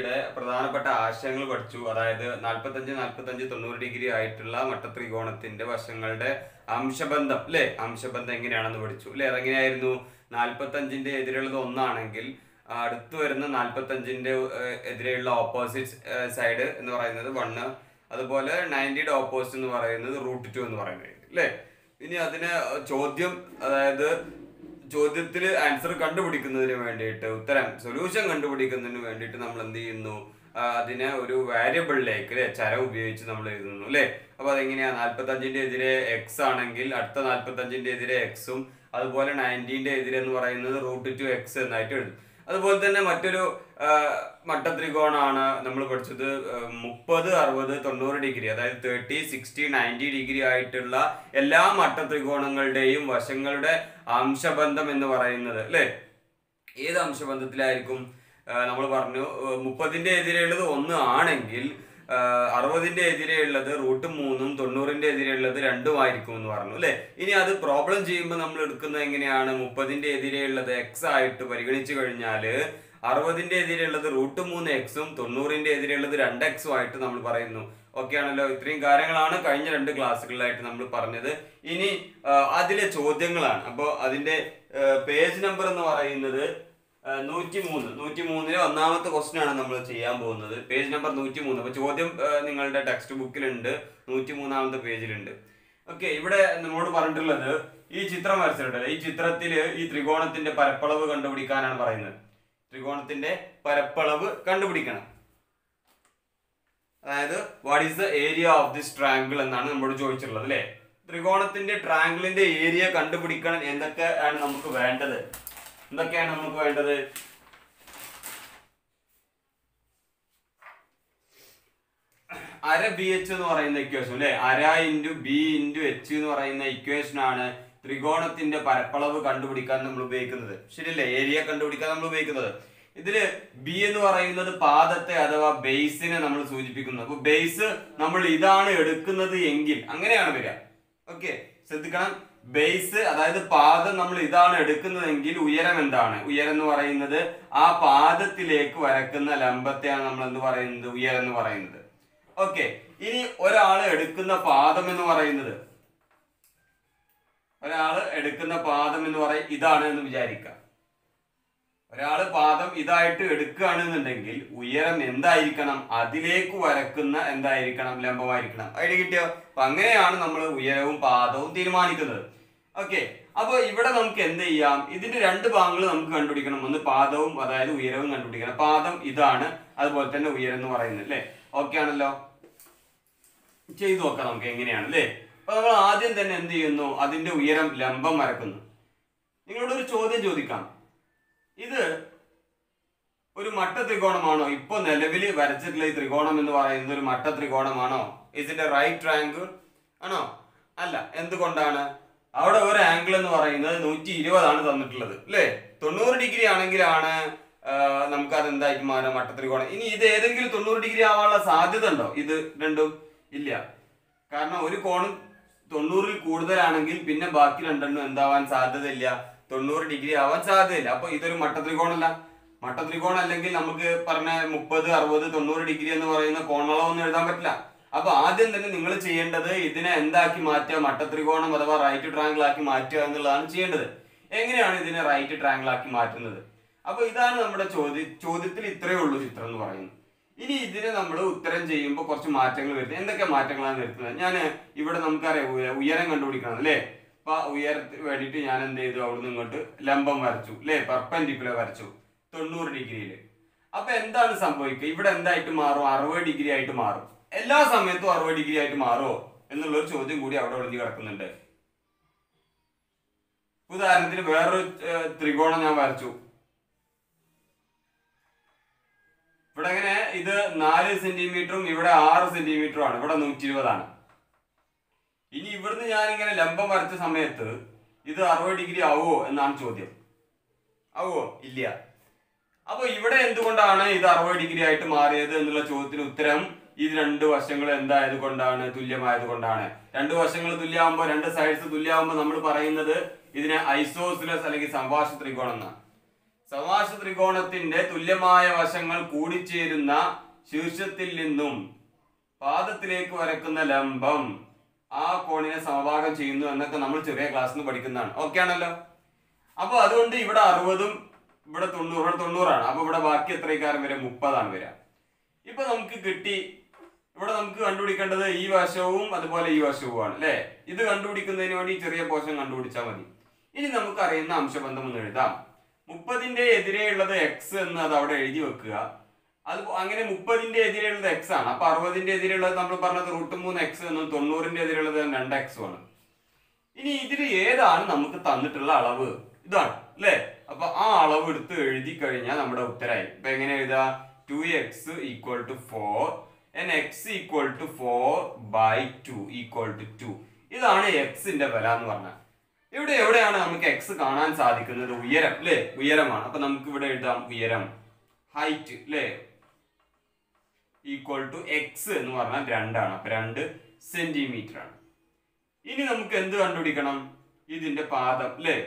ജിയോമെട്രിയുടെ പ്രധാനപ്പെട്ട ആശയങ്ങൾ പഠിച്ചു അതായത് നാൽപ്പത്തഞ്ച് നാൽപ്പത്തഞ്ച് തൊണ്ണൂറ് ഡിഗ്രി ആയിട്ടുള്ള മട്ടത്രികോണത്തിന്റെ വശങ്ങളുടെ അംശബന്ധം അല്ലെ അംശബന്ധം എങ്ങനെയാണെന്ന് പഠിച്ചു അല്ലെ അതെങ്ങനെയായിരുന്നു നാൽപ്പത്തഞ്ചിന്റെ എതിരുള്ളത് ഒന്നാണെങ്കിൽ ആ, അടുത്ത് വരുന്ന നാൽപ്പത്തഞ്ചിന്റെ ഏഹ്, എതിരെയുള്ള ഓപ്പോസിറ്റ് സൈഡ് എന്ന് പറയുന്നത് വണ്ണ് അതുപോലെ നയൻറ്റിയുടെ ഓപ്പോസിറ്റ് എന്ന് പറയുന്നത് റൂട്ട് ടു എന്ന് പറയുന്നത് അല്ലേ ഇനി അതിന് ചോദ്യം അതായത് ചോദ്യത്തിൽ ആൻസർ കണ്ടുപിടിക്കുന്നതിന് വേണ്ടിയിട്ട് ഉത്തരം സൊല്യൂഷൻ കണ്ടുപിടിക്കുന്നതിന് വേണ്ടിയിട്ട് നമ്മൾ എന്ത് ചെയ്യുന്നു ആ, അതിനെ ഒരു വാരിയബിളിലേക്ക് അല്ലെ ചരം ഉപയോഗിച്ച് നമ്മൾ എഴുതുന്നു അല്ലേ അപ്പൊ അതെങ്ങനെയാ നാൽപ്പത്തഞ്ചിന്റെ എതിരെ എക്സ് ആണെങ്കിൽ അടുത്ത നാൽപ്പത്തഞ്ചിന്റെ എതിരെ എക്സും അതുപോലെ നയൻറ്റീന്റെ എതിരെ എന്ന് പറയുന്നത് റൂട്ട് ടു എക്സ് എന്നായിട്ട് എഴുതും അതുപോലെ തന്നെ മറ്റൊരു ആ, മട്ടത്രികോണാണ് നമ്മൾ പഠിച്ചത് മുപ്പത് അറുപത് തൊണ്ണൂറ് ഡിഗ്രി അതായത് തേർട്ടി സിക്സ്റ്റി നയൻറ്റി ഡിഗ്രി ആയിട്ടുള്ള എല്ലാ മട്ടത്രികോണങ്ങളുടെയും വശങ്ങളുടെ അംശബന്ധം എന്ന് പറയുന്നത് അല്ലേ ഏത് അംശബന്ധത്തിലായിരിക്കും നമ്മൾ പറഞ്ഞു ആ, മുപ്പതിന്റെ എതിരെയുള്ളത് ഒന്ന് ആണെങ്കിൽ ആ, അറുപതിന്റെ എതിരെയുള്ളത് റൂട്ട് മൂന്നും തൊണ്ണൂറിന്റെ എതിരെയുള്ളത് രണ്ടും ആയിരിക്കും എന്ന് പറഞ്ഞു അല്ലെ ഇനി അത് പ്രോബ്ലം ചെയ്യുമ്പോൾ നമ്മൾ എടുക്കുന്നത് എങ്ങനെയാണ് മുപ്പതിന്റെ എതിരെയുള്ളത് എക്സ് ആയിട്ട് പരിഗണിച്ചു കഴിഞ്ഞാല് അറുപതിന്റെ എതിരെയുള്ളത് റൂട്ട് മൂന്ന് എക്സും തൊണ്ണൂറിന്റെ എതിരെയുള്ളത് രണ്ട് എക്സും ആയിട്ട് നമ്മൾ പറയുന്നു ഓക്കെ ആണല്ലോ ഇത്രയും കാര്യങ്ങളാണ് കഴിഞ്ഞ രണ്ട് ക്ലാസ്സുകളിലായിട്ട് നമ്മൾ പറഞ്ഞത് ഇനി ആ, അതിലെ ചോദ്യങ്ങളാണ് അപ്പോൾ അതിന്റെ പേജ് നമ്പർ എന്ന് പറയുന്നത് നൂറ്റി മൂന്ന് നൂറ്റി മൂന്നിലെ ഒന്നാമത്തെ ക്വസ്റ്റ്യൻ ആണ് നമ്മൾ ചെയ്യാൻ പോകുന്നത് പേജ് നമ്പർ നൂറ്റി മൂന്ന് അപ്പൊ ചോദ്യം ആ, നിങ്ങളുടെ ടെക്സ്റ്റ് ബുക്കിലുണ്ട് നൂറ്റി മൂന്നാമത്തെ പേജിലുണ്ട് ഓക്കെ ഇവിടെ നമ്മോട് പറഞ്ഞിട്ടുള്ളത് ഈ ചിത്രം വരച്ചിട്ടുണ്ട് ഈ ചിത്രത്തില് ഈ ത്രികോണത്തിന്റെ പരപ്പളവ് കണ്ടുപിടിക്കാനാണ് പറയുന്നത് ത്രികോണത്തിന്റെ പരപ്പളവ് കണ്ടുപിടിക്കണം അതായത് what is the area of this triangle എന്നാണ് നമ്മോട് ചോദിച്ചിട്ടുള്ളത് അല്ലെ ത്രികോണത്തിന്റെ ട്രാങ്കിളിന്റെ ഏരിയ കണ്ടുപിടിക്കണം എന്തൊക്കെയാണ് നമുക്ക് വേണ്ടത് എന്തൊക്കെയാണ് നമുക്ക് വേണ്ടത് അര ബി എച്ച് എന്ന് പറയുന്ന ഇക്വേഷൻ അല്ലെ അര ഇൻറ്റു ബി ഇൻറ്റു എച്ച് എന്ന് പറയുന്ന ഇക്വേഷൻ ആണ് ത്രികോണത്തിന്റെ പരപ്പളവ് കണ്ടുപിടിക്കാൻ നമ്മൾ ഉപയോഗിക്കുന്നത് ശരിയല്ലേ ഏരിയ കണ്ടുപിടിക്കാൻ നമ്മൾ ഉപയോഗിക്കുന്നത് ഇതില് ബി എന്ന് പറയുന്നത് പാദത്തെ അഥവാ ബേസിനെ നമ്മൾ സൂചിപ്പിക്കുന്നു അപ്പൊ ബേസ് നമ്മൾ ഇതാണ് എടുക്കുന്നത് എങ്കിൽ അങ്ങനെയാണ് വരിക ഓക്കെ ശ്രദ്ധിക്കണം ബേസ് അതായത് പാദം നമ്മൾ ഇതാണ് എടുക്കുന്നതെങ്കിൽ ഉയരം എന്താണ് ഉയരം എന്ന് പറയുന്നത് ആ പാദത്തിലേക്ക് വരക്കുന്ന ലംബത്തെയാണ് നമ്മൾ എന്ത് പറയുന്നത് ഉയരം എന്ന് പറയുന്നത് ഓക്കെ ഇനി ഒരാൾ എടുക്കുന്ന പാദം എന്ന് പറയുന്നത് ഒരാൾ എടുക്കുന്ന പാദം എന്ന് പറയും ഇതാണ് എന്ന് വിചാരിക്കാം ഒരാള് പാദം ഇതായിട്ട് എടുക്കുകയാണെന്നുണ്ടെങ്കിൽ ഉയരം എന്തായിരിക്കണം അതിലേക്ക് വരക്കുന്ന എന്തായിരിക്കണം ലംബമായിരിക്കണം ഐഡിയ കിട്ടിയോ അപ്പൊ അങ്ങനെയാണ് നമ്മൾ ഉയരവും പാദവും തീരുമാനിക്കുന്നത് ഓക്കെ അപ്പൊ ഇവിടെ നമുക്ക് എന്ത് ചെയ്യാം ഇതിന്റെ രണ്ട് ഭാഗങ്ങൾ നമുക്ക് കണ്ടുപിടിക്കണം ഒന്ന് പാദവും അതായത് ഉയരവും കണ്ടുപിടിക്കണം പാദം ഇതാണ് അതുപോലെ തന്നെ ഉയരം എന്ന് പറയുന്നത് അല്ലേ ഓക്കെ ആണല്ലോ ചെയ്തു നോക്കാം നമുക്ക് എങ്ങനെയാണ് അല്ലേ അപ്പൊ നമ്മൾ ആദ്യം തന്നെ എന്ത് ചെയ്യുന്നു അതിന്റെ ഉയരം ലംബം വരക്കുന്നു നിങ്ങളോട് ഒരു ചോദ്യം ചോദിക്കാം ഇത് ഒരു മട്ട ത്രികോണമാണോ ഇപ്പൊ നിലവിൽ വരച്ചിട്ടുള്ള ഈ ത്രികോണം എന്ന് പറയുന്നത് ഒരു മട്ട ത്രികോണമാണോ ഇസ് ഇറ്റ് റൈറ്റ് ട്രയാങ്കിൾ ആണോ അല്ല എന്തുകൊണ്ടാണ് അവിടെ ഒരു ആംഗിൾ എന്ന് പറയുന്നത് നൂറ്റി ഇരുപതാണ് തന്നിട്ടുള്ളത് അല്ലേ തൊണ്ണൂറ് ഡിഗ്രി ആണെങ്കിലാണ് ആ, നമുക്ക് അത് എന്തായിട്ട് മാറാം മട്ട ത്രികോണം ഇനി ഇത് ഏതെങ്കിലും തൊണ്ണൂറ് ഡിഗ്രി ആവാനുള്ള സാധ്യത ഉണ്ടോ ഇത് രണ്ടും ഇല്ല കാരണം ഒരു കോണും തൊണ്ണൂറിൽ കൂടുതലാണെങ്കിൽ പിന്നെ ബാക്കി രണ്ടെണ്ണം എന്താവാൻ സാധ്യതയില്ല തൊണ്ണൂറ് ഡിഗ്രി ആവാൻ സാധ്യതയില്ല അപ്പൊ ഇതൊരു മട്ടത്രികോണല്ല മട്ടത്രികോണം അല്ലെങ്കിൽ നമുക്ക് പറഞ്ഞ മുപ്പത് അറുപത് തൊണ്ണൂറ് ഡിഗ്രി എന്ന് പറയുന്ന കോണളവൊന്നും എഴുതാൻ പറ്റില്ല അപ്പൊ ആദ്യം തന്നെ നിങ്ങൾ ചെയ്യേണ്ടത് ഇതിനെ എന്താക്കി മാറ്റുക മട്ടത്രികോണം അഥവാ റൈറ്റ് ട്രാങ്കിൾ ആക്കി മാറ്റുക എന്നുള്ളതാണ് ചെയ്യേണ്ടത് എങ്ങനെയാണ് ഇതിനെ റൈറ്റ് ട്രാങ്കിൾ ആക്കി മാറ്റുന്നത് അപ്പൊ ഇതാണ് നമ്മുടെ ചോദ്യ ചോദ്യത്തിൽ ഇത്രയേ ഉള്ളൂ ചിത്രം എന്ന് പറയുന്നത് ഇനി ഇതിനെ നമ്മൾ ഉത്തരം ചെയ്യുമ്പോൾ കുറച്ച് മാറ്റങ്ങൾ വരുത്തുന്നത് എന്തൊക്കെ മാറ്റങ്ങളാണ് വരുത്തുന്നത് ഞാൻ ഇവിടെ നമുക്കറിയാം ഉയ- ഉയരം കണ്ടുപിടിക്കണം അല്ലേ അപ്പൊ ആ ഉയരത്തിന് വേണ്ടിയിട്ട് ഞാൻ എന്ത് ചെയ്തു അവിടുന്ന് ഇങ്ങോട്ട് ലംബം വരച്ചു അല്ലേ പെർപ്പൻഡിക്കുലർ വരച്ചു തൊണ്ണൂറ് ഡിഗ്രിയിൽ അപ്പൊ എന്താണ് സംഭവിക്കുക ഇവിടെ എന്തായിട്ട് മാറും അറുപത് ഡിഗ്രി ആയിട്ട് മാറും എല്ലാ സമയത്തും അറുപത് ഡിഗ്രി ആയിട്ട് മാറുമോ എന്നുള്ള ഒരു ചോദ്യം കൂടി അവിടെ ഒളിഞ്ഞു കിടക്കുന്നുണ്ട് ഉദാഹരണത്തിന് വേറൊരു ഏർ, ത്രികോണം ഞാൻ വരച്ചു ഇവിടെ എങ്ങനെ ഇത് നാല് സെന്റിമീറ്ററും ഇവിടെ ആറ് സെന്റിമീറ്ററും ആണ് ഇവിടെ നൂറ്റി ഇരുപതാണ് ഇനി ഇവിടുന്ന് ഞാൻ ഇങ്ങനെ ലംബം വരച്ച സമയത്ത് ഇത് അറുപത് ഡിഗ്രി ആവുമോ എന്നാണ് ചോദ്യം ആവുമോ ഇല്ല അപ്പൊ ഇവിടെ എന്തുകൊണ്ടാണ് ഇത് അറുപത് ഡിഗ്രി ആയിട്ട് മാറിയത് എന്നുള്ള ചോദ്യത്തിന് ഉത്തരം ഈ രണ്ട് വശങ്ങൾ എന്തായത് കൊണ്ടാണ് തുല്യമായത് കൊണ്ടാണ് രണ്ട് വശങ്ങൾ തുല്യമാകുമ്പോൾ രണ്ട് സൈഡ്സ് തുല്യമാകുമ്പോൾ നമ്മൾ പറയുന്നത് ഇതിനെ ഐസോസിലസ് അല്ലെങ്കിൽ സംഭാഷ ത്രികോണം എന്നാണ് സമവാശ ത്രികോണത്തിന്റെ തുല്യമായ വശങ്ങൾ കൂടിച്ചേരുന്ന ശീർഷത്തിൽ നിന്നും പാദത്തിലേക്ക് വരക്കുന്ന ലംബം ആ കോണിനെ സമഭാഗം ചെയ്യുന്നു എന്നൊക്കെ നമ്മൾ ചെറിയ ക്ലാസ്സിൽ നിന്ന് പഠിക്കുന്നതാണ് ഓക്കെ ആണല്ലോ അപ്പൊ അതുകൊണ്ട് ഇവിടെ അറുപതും ഇവിടെ തൊണ്ണൂറ് ഇവിടെ തൊണ്ണൂറാണ് അപ്പൊ ഇവിടെ ബാക്കി എത്രക്കാരം വരെ മുപ്പതാണ് വരിക ഇപ്പൊ നമുക്ക് കിട്ടി ഇവിടെ നമുക്ക് കണ്ടുപിടിക്കേണ്ടത് ഈ വശവും അതുപോലെ ഈ വശവുമാണ് അല്ലെ ഇത് കണ്ടുപിടിക്കുന്നതിന് വേണ്ടി ചെറിയ പോർഷൻ കണ്ടുപിടിച്ചാൽ മതി ഇനി നമുക്ക് അറിയുന്ന അംശബന്ധം ഒന്ന് എഴുതാം മുപ്പതിന്റെ എതിരെയുള്ളത് എക്സ് എന്ന് അത് അവിടെ എഴുതി വെക്കുക അത് അങ്ങനെ മുപ്പതിന്റെ എതിരെയുള്ളത് എക്സ് ആണ് അപ്പൊ അറുപതിന്റെ എതിരെയുള്ളത് നമ്മൾ പറഞ്ഞത് റൂട്ട് മൂന്ന് എക്സ് എന്നും തൊണ്ണൂറിന്റെ എതിരെയുള്ളത് രണ്ട് എക്സും ആണ് ഇനി ഇതിൽ ഏതാണ് നമുക്ക് തന്നിട്ടുള്ള അളവ് ഇതാണ് അല്ലേ അപ്പൊ ആ അളവ് എടുത്ത് എഴുതി കഴിഞ്ഞാൽ നമ്മുടെ ഉത്തരായി ഇപ്പൊ എങ്ങനെ എഴുതാ two x equal to four and x equal to four by two equal to two ഇതാണ് എക്സിന്റെ വില എന്ന് പറഞ്ഞാൽ ഇവിടെ എവിടെയാണ് നമുക്ക് എക്സ് കാണാൻ സാധിക്കുന്നത് ഉയരം അല്ലേ ഉയരമാണ് അപ്പൊ നമുക്ക് ഇവിടെ എഴുതാം ഉയരം ഹൈറ്റ് അല്ലേ ഈക്വൽ ടു എക്സ് എന്ന് പറഞ്ഞാൽ രണ്ടാണ് അപ്പൊ രണ്ട് സെന്റിമീറ്റർ ആണ് ഇനി നമുക്ക് എന്ത് കണ്ടുപിടിക്കണം ഇതിന്റെ പാദം അല്ലേ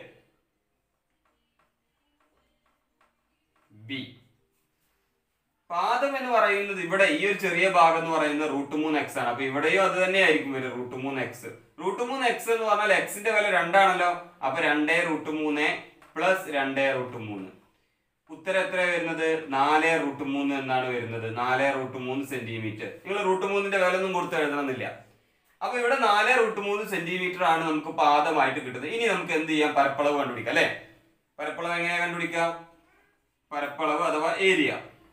ബി പാദം എന്ന് പറയുന്നത് ഇവിടെ ഈ ഒരു ചെറിയ ഭാഗം എന്ന് പറയുന്നത് റൂട്ട് മൂന്ന് എക്സ് ആണ് അപ്പൊ ഇവിടെയും അത് തന്നെയായിരിക്കും വരും റൂട്ട് മൂന്ന് എക്സ് റൂട്ട് മൂന്ന് എക്സ് എന്ന് പറഞ്ഞാൽ എക്സിന്റെ വില രണ്ടാണല്ലോ അപ്പൊ രണ്ടേ റൂട്ട് മൂന്ന് പ്ലസ് രണ്ടേ റൂട്ട് മൂന്ന് ഉത്തരം എത്ര വരുന്നത് നാല് റൂട്ട് മൂന്ന് എന്നാണ് വരുന്നത് നാല് റൂട്ട് മൂന്ന് സെന്റിമീറ്റർ നിങ്ങൾ റൂട്ട് മൂന്നിന്റെ വില ഒന്നും കൊടുത്ത് എഴുതണമെന്നില്ല അപ്പൊ ഇവിടെ നാല് റൂട്ട് മൂന്ന് സെന്റിമീറ്റർ ആണ് നമുക്ക് പാദമായിട്ട് കിട്ടുന്നത് ഇനി നമുക്ക് എന്ത് ചെയ്യാം പരപ്പളവ് കണ്ടുപിടിക്കാം അല്ലെ പരപ്പളവ് എങ്ങനെയാ കണ്ടുപിടിക്കാം പരപ്പളവ് അഥവാ ഏരിയ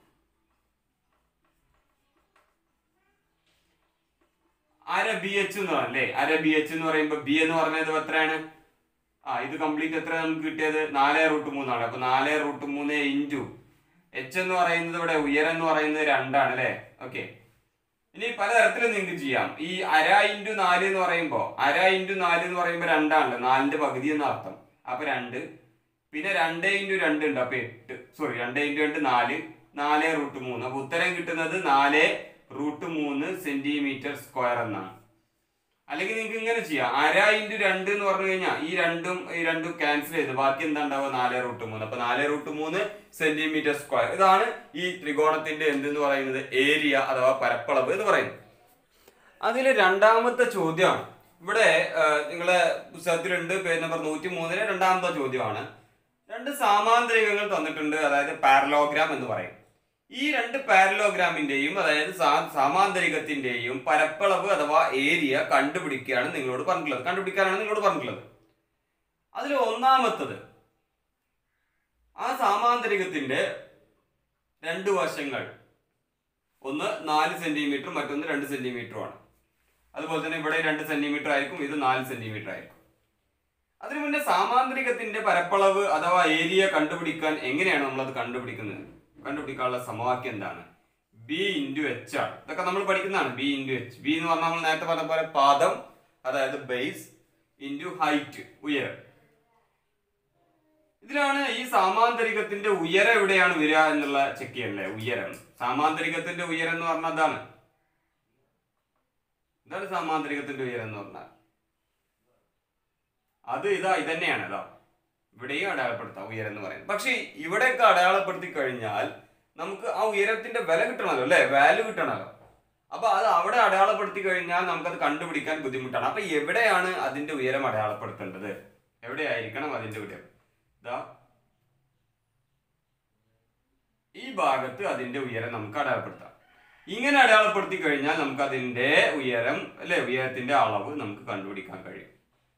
അര ബി എച്ച് എന്ന് പറഞ്ഞല്ലേ അര ബി എച്ച് എന്ന് പറയുമ്പോ ബി എന്ന് പറഞ്ഞത് എത്രയാണ് ആ ഇത് കംപ്ലീറ്റ് എത്ര നമുക്ക് കിട്ടിയത് നാല് റൂട്ട് മൂന്നാണ് അപ്പൊ നാല് റൂട്ട് മൂന്ന് ഇൻറ്റു എച്ച് എന്ന് പറയുന്നത് ഇവിടെ ഉയരം എന്ന് പറയുന്നത് രണ്ടാണ് അല്ലേ ഓക്കെ ഇനി പലതരത്തിലും നിങ്ങൾക്ക് ചെയ്യാം ഈ അര ഇൻറ്റു നാല് എന്ന് പറയുമ്പോ അര ഇൻറ്റു നാല് എന്ന് പറയുമ്പോ രണ്ടാണല്ലോ നാലിന്റെ പകുതി എന്ന അർത്ഥം അപ്പൊ രണ്ട് പിന്നെ രണ്ട് ഇൻറ്റു രണ്ട് ഉണ്ട് അപ്പൊ എട്ട് സോറി രണ്ട് ഇൻറ്റു രണ്ട് നാല് നാല് റൂട്ട് മൂന്ന് അപ്പൊ ഉത്തരം കിട്ടുന്നത് നാല് റൂട്ട് മൂന്ന് സെന്റിമീറ്റർ സ്ക്വയർ എന്നാണ് അല്ലെങ്കിൽ നിങ്ങൾക്ക് ഇങ്ങനെ ചെയ്യാം അര ഇൻറ്റു രണ്ട് എന്ന് പറഞ്ഞു കഴിഞ്ഞാൽ ഈ രണ്ടും ഈ രണ്ടും ക്യാൻസൽ ചെയ്ത് ബാക്കി എന്താ ഉണ്ടാവുക നാല് റൂട്ട് മൂന്ന് അപ്പൊ നാല് റൂട്ട് മൂന്ന് സെന്റിമീറ്റർ സ്ക്വയർ ഇതാണ് ഈ ത്രികോണത്തിന്റെ എന്തെന്ന് പറയുന്നത് ഏരിയ അഥവാ പരപ്പളവ് എന്ന് പറയുന്നത് അതിൽ രണ്ടാമത്തെ ചോദ്യമാണ് ഇവിടെ ആ, നിങ്ങളെ പുസ്തകത്തിലുണ്ട് പേജ് നമ്പർ നൂറ്റി മൂന്നിലെ രണ്ടാമത്തെ ചോദ്യമാണ് രണ്ട് സാമാന്തരികങ്ങൾ തന്നിട്ടുണ്ട് അതായത് പാരലോഗ്രാം എന്ന് പറയും ഈ രണ്ട് പാരലോഗ്രാമിന്റെയും അതായത് സാ- സാമാന്തരികത്തിന്റെയും പരപ്പളവ് അഥവാ ഏരിയ കണ്ടുപിടിക്കുകയാണ് നിങ്ങളോട് പറഞ്ഞിട്ടുള്ളത് കണ്ടുപിടിക്കാനാണ് നിങ്ങളോട് പറഞ്ഞിട്ടുള്ളത് അതിൽ ഒന്നാമത്തത് ആ സാമാന്തരികത്തിന്റെ രണ്ട് വശങ്ങൾ ഒന്ന് നാല് സെന്റിമീറ്റർ മറ്റൊന്ന് രണ്ട് സെന്റിമീറ്ററുമാണ് അതുപോലെ തന്നെ ഇവിടെ രണ്ട് സെന്റിമീറ്റർ ആയിരിക്കും ഇത് നാല് സെന്റിമീറ്റർ ആയിരിക്കും അതിനു മുന്നേ സാമാന്തരികത്തിന്റെ പരപ്പളവ് അഥവാ ഏരിയ കണ്ടുപിടിക്കാൻ എങ്ങനെയാണ് നമ്മൾ അത് കണ്ടുപിടിക്കുന്നത് കണ്ടുപിടിക്കാനുള്ള സമവാക്യം എന്താണ് ബി ഇൻറ്റു എച്ച് ആണ് ഇതൊക്കെ നമ്മൾ പഠിക്കുന്നതാണ് ബി ഇൻറ്റു എച്ച് ബി എന്ന് പറഞ്ഞാൽ നമ്മൾ നേരത്തെ പറഞ്ഞ പോലെ പാദം അതായത് ബേസ് ഇൻറ്റു ഹൈറ്റ് ഉയരം ഇതിലാണ് ഈ സാമാന്തരികത്തിന്റെ ഉയരം എവിടെയാണ് വരിക എന്നുള്ള ചെക്ക് ചെയ്യണ്ടേ ഉയരം സാമാന്തരികത്തിന്റെ ഉയരം എന്ന് പറഞ്ഞാൽ അതാണ് ഇതാണ് സാമാന്തരികത്തിന്റെ ഉയരം എന്ന് പറഞ്ഞാൽ അത് ഇതാ ഇതന്നെയാണ് ഇതാ ഇവിടെയും അടയാളപ്പെടുത്താം ഉയരം എന്ന് പറയുന്നത് പക്ഷെ ഇവിടെയൊക്കെ അടയാളപ്പെടുത്തി കഴിഞ്ഞാൽ നമുക്ക് ആ ഉയരത്തിന്റെ വില കിട്ടണമല്ലോ അല്ലെ വാല്യൂ കിട്ടണമല്ലോ അപ്പൊ അത് അവിടെ അടയാളപ്പെടുത്തി കഴിഞ്ഞാൽ നമുക്കത് കണ്ടുപിടിക്കാൻ ബുദ്ധിമുട്ടാണ് അപ്പൊ എവിടെയാണ് അതിന്റെ ഉയരം അടയാളപ്പെടുത്തേണ്ടത് എവിടെയായിരിക്കണം അതിന്റെ ഉയരം ഇതാ ഈ ഭാഗത്ത് അതിന്റെ ഉയരം നമുക്ക് അടയാളപ്പെടുത്താം ഇങ്ങനെ അടയാളപ്പെടുത്തി കഴിഞ്ഞാൽ നമുക്ക് അതിന്റെ ഉയരം അല്ലെ ഉയരത്തിന്റെ അളവ് നമുക്ക് കണ്ടുപിടിക്കാൻ കഴിയും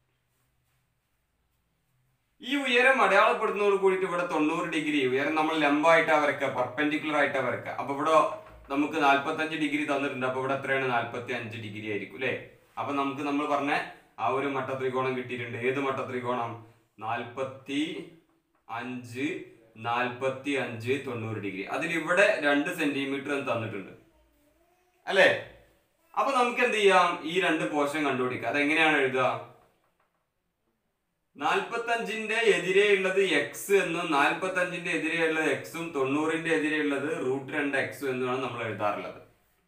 ഈ ഉയരം അടയാളപ്പെടുത്തുന്നതോട് കൂടിയിട്ട് ഇവിടെ തൊണ്ണൂറ് ഡിഗ്രി ഉയരം നമ്മൾ ലംബമായിട്ടാ വരക്കുക പെർപെൻഡിക്കുലർ ആയിട്ടാ വരക്കുക അപ്പൊ ഇവിടെ നമുക്ക് നാല്പത്തഞ്ച് ഡിഗ്രി തന്നിട്ടുണ്ട് അപ്പൊ ഇവിടെ എത്രയാണ് നാല്പത്തി അഞ്ച് ഡിഗ്രി ആയിരിക്കും അല്ലെ അപ്പൊ നമുക്ക് നമ്മൾ പറഞ്ഞ ആ ഒരു മട്ട ത്രികോണം കിട്ടിയിട്ടുണ്ട് ഏത് മട്ട ത്രികോണം നാൽപ്പത്തി അഞ്ച് നാൽപ്പത്തി അഞ്ച് തൊണ്ണൂറ് ഡിഗ്രി അതിൽ ഇവിടെ രണ്ട് സെന്റിമീറ്റർ എന്ന് തന്നിട്ടുണ്ട് അല്ലേ അപ്പൊ നമുക്ക് എന്ത് ചെയ്യാം ഈ രണ്ട് പോർഷൻ കണ്ടുപിടിക്കാം അതെങ്ങനെയാണ് എഴുതുക നാൽപ്പത്തഞ്ചിന്റെ എതിരെയുള്ളത് എക്സ് എന്നും നാൽപ്പത്തഞ്ചിന്റെ എതിരെയുള്ളത് എക്സും തൊണ്ണൂറിന്റെ എതിരെയുള്ളത് റൂട്ട് രണ്ട് എക്സും എന്നുമാണ് നമ്മൾ എഴുതാറുള്ളത്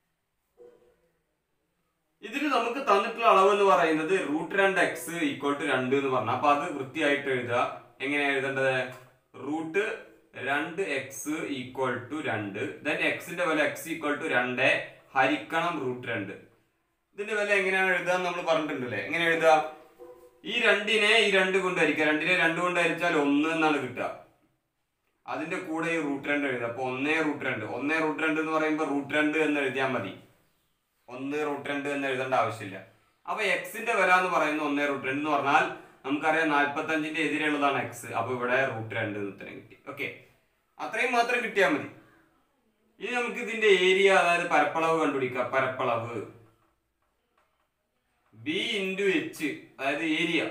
ഇതിന് നമുക്ക് തന്നിട്ടുള്ള അളവ് എന്ന് പറയുന്നത് റൂട്ട് രണ്ട് എക്സ് ഈക്വൽ ടു രണ്ട് എന്ന് പറഞ്ഞാൽ അപ്പൊ അത് വൃത്തിയായിട്ട് എഴുതുക എങ്ങനെയാ എഴുതേണ്ടത് റൂട്ട് രണ്ട് എക്സ് ഈക്വൽ ടു രണ്ട് ദെൻ എക്സിന്റെ വില എക്സ് ഈക്വൽ ടു രണ്ട് ഹരിക്കണം റൂട്ട് രണ്ട് ഇതിന്റെ വില എങ്ങനെയാണ് എഴുതുക നമ്മൾ പറഞ്ഞിട്ടുണ്ടല്ലേ എങ്ങനെ എഴുതുക ഈ രണ്ടിനെ ഈ രണ്ട് കൊണ്ട് ഹരിക്കുക രണ്ടിനെ രണ്ട് കൊണ്ട് ഹരിച്ചാൽ ഒന്ന് എന്നാണ് കിട്ടുക അതിന്റെ കൂടെ ഈ റൂട്ട് രണ്ട് എഴുതുക അപ്പൊ ഒന്നേ റൂട്ട് രണ്ട് ഒന്നേ റൂട്ട് രണ്ട് എന്ന് പറയുമ്പോൾ റൂട്ട് രണ്ട് എന്ന് എഴുതിയാൽ മതി ഒന്ന് റൂട്ട് രണ്ട് എന്ന് എഴുതേണ്ട ആവശ്യമില്ല അപ്പൊ എക്സിന്റെ വില എന്ന് പറയുന്നത് ഒന്നേ റൂട്ട് രണ്ട് എന്ന് പറഞ്ഞാൽ നമുക്കറിയാം നാൽപ്പത്തി അഞ്ചിന്റെ എതിരെയുള്ളതാണ് എക്സ് അപ്പൊ ഇവിടെ റൂട്ട് രണ്ട് എന്ന് ഉത്തരം കിട്ടി ഓക്കെ അത്രയും മാത്രം കിട്ടിയാൽ മതി ഇനി നമുക്ക് ഇതിന്റെ ഏരിയ അതായത് പരപ്പളവ് കണ്ടുപിടിക്കാം പരപ്പളവ് ബി ഇൻറ്റു എച്ച് അതായത് ഏരിയ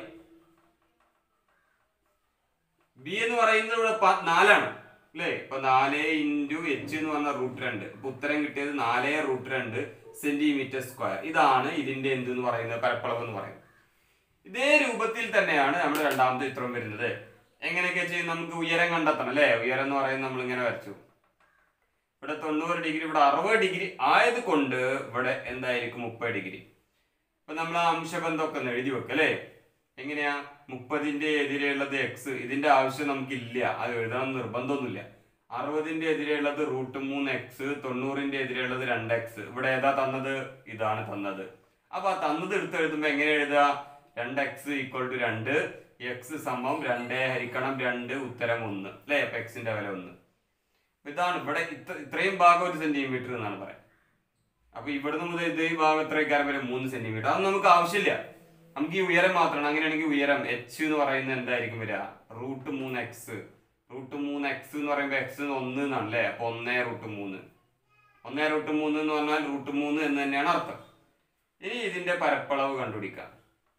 ബി എന്ന് പറയുന്നത് ഇവിടെ പ- നാലാണ് അല്ലേ ഇപ്പൊ നാല് ഇൻറ്റു എച്ച് എന്ന് പറഞ്ഞ റൂട്ട് രണ്ട് ഇപ്പൊ ഉത്തരം കിട്ടിയത് നാല് റൂട്ട് രണ്ട് സെന്റിമീറ്റർ സ്ക്വയർ ഇതാണ് ഇതിന്റെ എന്ത് എന്ന് പറയുന്നത് പരപ്പളവ് എന്ന് പറയുന്നത് ഇതേ രൂപത്തിൽ തന്നെയാണ് നമ്മുടെ രണ്ടാമത്തെ ചിത്രം വരുന്നത് എങ്ങനെയൊക്കെ ചെയ്യും നമുക്ക് ഉയരം കണ്ടെത്തണം അല്ലേ ഉയരം എന്ന് പറയുന്നത് നമ്മൾ ഇങ്ങനെ വരച്ചു ഇവിടെ തൊണ്ണൂറ് ഡിഗ്രി ഇവിടെ അറുപത് ഡിഗ്രി ആയത് കൊണ്ട് ഇവിടെ എന്തായിരിക്കും മുപ്പത് ഡിഗ്രി ഇപ്പൊ നമ്മൾ ആ അംശബന്ധമൊക്കെ ഒന്ന് എഴുതി വെക്കുക അല്ലേ എങ്ങനെയാ മുപ്പതിന്റെ എതിരെയുള്ളത് എക്സ് ഇതിന്റെ ആവശ്യം നമുക്കില്ല അത് എഴുതണം നിർബന്ധമൊന്നുമില്ല അറുപതിന്റെ എതിരെയുള്ളത് റൂട്ട് മൂന്ന് എക്സ് തൊണ്ണൂറിന്റെ എതിരെയുള്ളത് രണ്ട് എക്സ് ഇവിടെ ഏതാ തന്നത് ഇതാണ് തന്നത് അപ്പൊ ആ തന്നത് എടുത്ത് എഴുതുമ്പോ എങ്ങനെ എഴുതുക രണ്ട് എക്സ് ഈക്വൽ ടു രണ്ട് എക്സ് സമം രണ്ട് ഹരിക്കണം രണ്ട് ഉത്തരം ഒന്ന് അല്ലേ അപ്പൊ എക്സിന്റെ വില ഒന്ന് അപ്പൊ ഇതാണ് ഇവിടെ ഇത്ര ഇത്രയും ഭാഗം ഒരു സെന്റിമീറ്റർ എന്നാണ് പറയാം അപ്പൊ ഇവിടുന്ന് മുതൽ ഇത് ഈ ഭാഗം എത്രയൊക്കെ വരെ മൂന്ന് സെന്റിമീറ്റർ അത് നമുക്ക് ആവശ്യമില്ല നമുക്ക് ഈ ഉയരം മാത്രമാണ് അങ്ങനെയാണെങ്കിൽ ഉയരം എച്ച് എന്ന് പറയുന്നത് എന്തായിരിക്കും വരിക റൂട്ട് മൂന്ന് എക്സ് റൂട്ട് മൂന്ന് എക്സ് എന്ന് പറയുമ്പോൾ എക്സ് ഒന്ന് എന്നാണ് അല്ലേ അപ്പൊ ഒന്നേ റൂട്ട് മൂന്ന് ഒന്നേ റൂട്ട് മൂന്ന് എന്ന് പറഞ്ഞാൽ റൂട്ട് മൂന്ന് എന്ന് തന്നെയാണ് അർത്ഥം ഇനി ഇതിന്റെ പരപ്പളവ് കണ്ടുപിടിക്കാം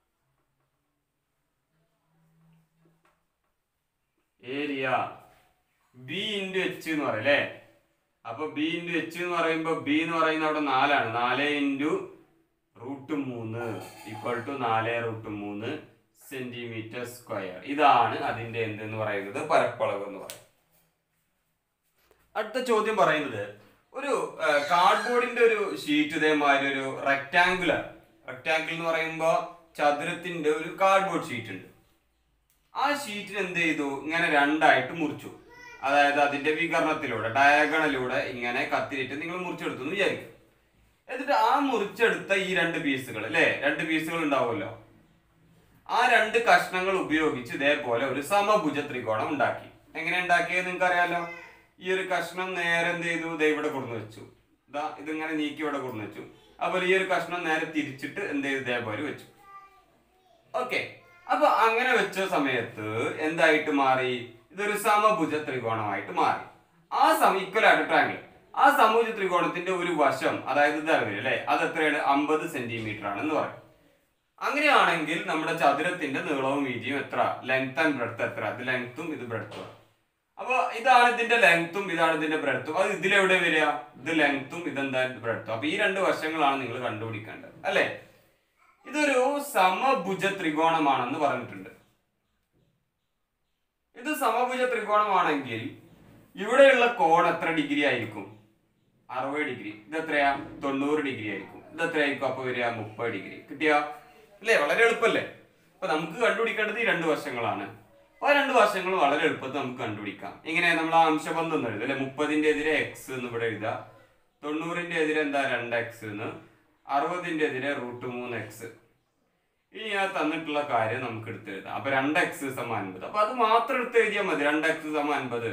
ഏരിയ ബി ഇൻറ്റു എച്ച് എന്ന് പറയും അല്ലേ അപ്പൊ ബി ഇൻറ്റു എച്ച് എന്ന് പറയുമ്പോൾ ബി എന്ന് പറയുന്നത് അവിടെ നാലാണ് നാല് ഇൻറ്റു റൂട്ട് മൂന്ന് ഈക്വൽ ടു നാല് റൂട്ട് മൂന്ന് സെന്റിമീറ്റർ സ്ക്വയർ ഇതാണ് അതിന്റെ എന്തെന്ന് പറയുന്നത് പരപ്പളവ് എന്ന് പറയുന്നത് അടുത്ത ചോദ്യം പറയുന്നത് ഒരു കാർഡ്ബോർഡിന്റെ ഒരു ഷീറ്റ് ഇതേമാതിരി ഒരു റെക്ടാങ്കുലർ റെക്ടാങ്കിൾ എന്ന് പറയുമ്പോൾ ചതുരത്തിന്റെ ഒരു കാർഡ്ബോർഡ് ഷീറ്റ് ഉണ്ട് ആ ഷീറ്റിന് എന്ത് ചെയ്തു ഇങ്ങനെ രണ്ടായിട്ട് മുറിച്ചു അതായത് അതിന്റെ വികരണത്തിലൂടെ ഡയഗണലിലൂടെ ഇങ്ങനെ കത്തിരിട്ട് നിങ്ങൾ മുറിച്ചെടുത്തു എന്ന് വിചാരിക്കും എന്നിട്ട് ആ മുറിച്ചെടുത്ത ഈ രണ്ട് പീസുകൾ അല്ലേ രണ്ട് പീസുകൾ ഉണ്ടാവുമല്ലോ ആ രണ്ട് കഷ്ണങ്ങൾ ഉപയോഗിച്ച് ഇതേപോലെ ഒരു സമഭുജ ത്രികോണം ഉണ്ടാക്കി എങ്ങനെ ഉണ്ടാക്കിയത് നിങ്ങൾക്ക് അറിയാലോ ഈ ഒരു കഷ്ണം നേരെ എന്ത് ചെയ്തു ദേ ഇവിടെ കൊണ്ടു വെച്ചു ഇതാ ഇതിങ്ങനെ നീക്കി ഇവിടെ കൊണ്ടു വെച്ചു അതുപോലെ ഈ ഒരു കഷ്ണം നേരെ തിരിച്ചിട്ട് എന്ത് ചെയ്തു ഇതേപോലെ വെച്ചു ഓക്കെ അപ്പൊ അങ്ങനെ വെച്ച സമയത്ത് എന്തായിട്ട് മാറി ഇതൊരു സമഭുജ ത്രികോണമായിട്ട് മാറി ആ സമ ഇക്വൽ ആയിട്ട് ട്രാങ്കിൾ ആ സമഭുജ ത്രികോണത്തിന്റെ ഒരു വശം അതായത് ഇതാണ് വരും അല്ലെ അത് എത്രയാണ് അമ്പത് സെന്റിമീറ്റർ ആണെന്ന് പറയും അങ്ങനെയാണെങ്കിൽ നമ്മുടെ ചതുരത്തിന്റെ നീളവും വീതിയും എത്ര ലെങ്ത് ആൻഡ് ബ്രെഡ്ത്ത് എത്ര ഇത് ലെങ്ത്തും ഇത് ബ്രെഡ്ത്തും അപ്പൊ ഇതാണ് ഇതിന്റെ ലെങ്ത്തും ഇതാണ് ഇതിന്റെ ബ്രെഡ്ത്തും അത് ഇതിലെവിടെ വരിക ഇത് ലെങ്ത്തും ഇതെന്താ ബ്രെഡ്ത്തും അപ്പൊ ഈ രണ്ട് വശങ്ങളാണ് നിങ്ങൾ കണ്ടുപിടിക്കേണ്ടത് അല്ലേ ഇതൊരു സമഭുജ ത്രികോണമാണെന്ന് പറഞ്ഞിട്ടുണ്ട് ഇത് സമഭുജ ത്രികോണമാണെങ്കിൽ ഇവിടെയുള്ള കോൺ എത്ര ഡിഗ്രി ആയിരിക്കും അറുപത് ഡിഗ്രി ഇത് എത്രയാ തൊണ്ണൂറ് ഡിഗ്രി ആയിരിക്കും ഇത് എത്രയായിരിക്കും അപ്പൊ വരിക മുപ്പത് ഡിഗ്രി കിട്ടിയ അല്ലേ വളരെ എളുപ്പല്ലേ അപ്പൊ നമുക്ക് കണ്ടുപിടിക്കേണ്ടത് ഈ രണ്ട് വശങ്ങളാണ് അപ്പൊ ആ രണ്ട് വശങ്ങൾ വളരെ എളുപ്പത്തിൽ നമുക്ക് കണ്ടുപിടിക്കാം എങ്ങനെ നമ്മൾ ആ അംശബന്ധം ഒന്ന് എഴുതും അല്ലെ മുപ്പതിന്റെ എതിരെ എക്സ് എന്ന് ഇവിടെ എഴുതുക തൊണ്ണൂറിന്റെ എതിരെ എന്താ രണ്ട് എക്സ് എന്ന് അറുപതിന്റെ എതിരെ റൂട്ട് മൂന്ന് എക്സ് ഇനി ആ തന്നിട്ടുള്ള കാര്യം നമുക്ക് എടുത്ത് എഴുതാം അപ്പൊ രണ്ട് എക്സ് സമം അൻപത് അപ്പൊ അത് മാത്രം എടുത്ത് എഴുതിയാൽ മതി രണ്ട് എക്സ് സമം അൻപത്